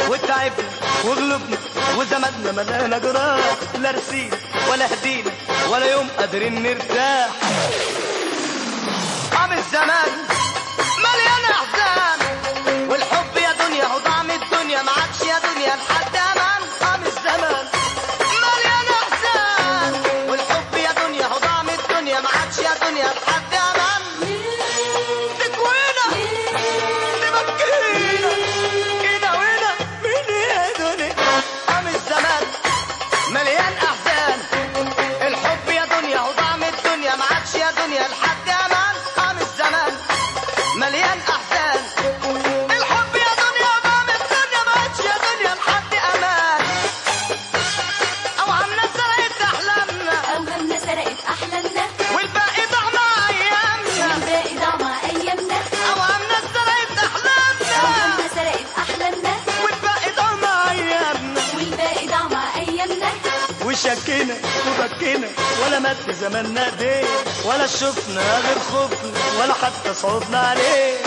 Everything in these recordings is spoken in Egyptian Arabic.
وتعبنا وغلبنا وزمدنا ملانا جراح لا رسينا ولا هدينا ولا يوم قادرين نرتاح قام الزمان مليان احزان والحب يا دنيا هو طعم الدنيا ما عادش يا دنيا لحد امان قام الزمان مليان احزان والحب يا دنيا هو طعم الدنيا ما عادش يا دنيا لحد امان تكوينا تبكينا كده وهنا مين يا دنيا قام الزمان مليان احزان الحب يا دنيا هو طعم الدنيا ما عادش يا دنيا لحد امان قام الزمان مليان احزان الحب يا دنيا طعم الدنيا ما عادش يا دنيا لحد امان اوهامنا سرقت احلامنا أوهامنا سرقت أحلامنا والباقي ضاع مع ايامنا والباقي ضاع مع أيامنا اوهامنا سرقت احلامنا أوهامنا سرقت أحلامنا والباقي ضاع مع ايامنا والباقي ضاع مع أيامنا وشكينا وبكينا ولا مات زماننا ايديه ولا شفنا غير خوفنا ولا حتى صوتنا عليه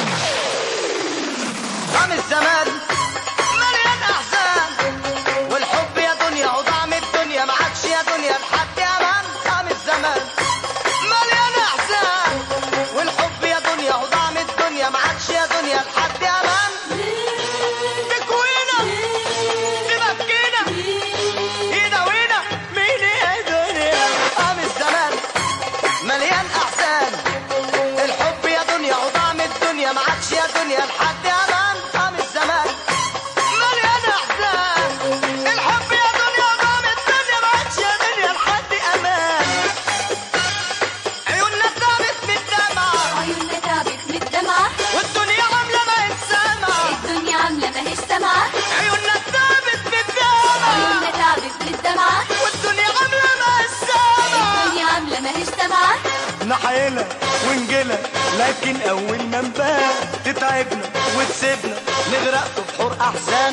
قام الزمان مليان احزان والحب يا دنيا وطعم الدنيا ما عادش يا دنيا لحد امان قام الزمان مليان احزان والحب يا دنيا وطعم الدنيا ما عادش يا دنيا لحد امان تكوينا تبكينا يداوينا مين يا دنيا قام الزمان مليان احزان الحب يا دنيا وطعم الدنيا ما عادش يا دنيا لحد امان قام الزمان مليان احزان الحب يا دنيا وطعم الدنيا ما عادش يا دنيا لحد امان عيوننا تعبت من الدمعة عيوننا تعبت من الدمعة والدنيا عاملة ما السمع الدنيا عاملة ماهيش سامعة عيوننا تعبت من الدمعة عيوننا تعبت من الدمعة والدنيا عاملة ما السمع الدنيا عاملة ماهيش سامعة نحيلها ونجيلها لكن اول ما نبان تتعبنا وتسيبنا نغرق في بحور احزان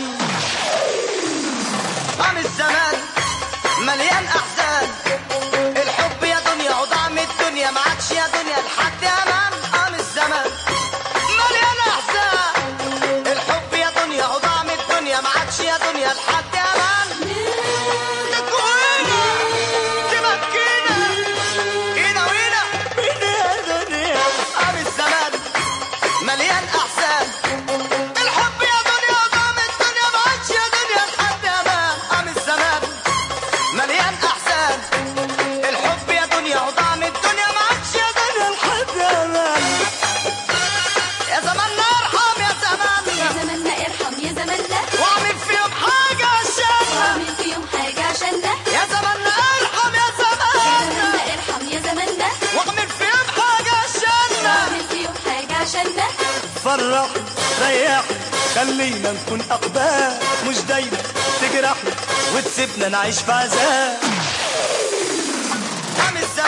قام الزمان مليان احزان الحب يا دنيا وطعم الدنيا ما عادش يا دنيا لحد امان قام الزمان مليان احزان الحب يا دنيا وطعم الدنيا ما عادش يا دنيا لحد امان تكوينا تبكينا اينا وينا مين يا دنيا قام الزمان مليان احزان الحب يا دنيا طعم الدنيا ما عادش يا دنيا لحد امان قام الزمان مليان احزان الحب يا دنيا وطعم الدنيا ما عادش يا دنيا لحد امان يا زماننا ارحم يا يا زماننا زماننا ارحم يا زماننا واعمل فيهم حاجه عشاننا واعمل فيهم حاجة عشاننا يا زماننا ارحم يا يا زماننا زماننا ارحم يا زماننا واعمل فيهم حاجه عشاننا واعمل فيهم حاجة عشاننا فرحنا ريحنا خلينا نكون أقبال مش دايما تجرحنا وتسيبنا نعيش في عذاب قام الزمان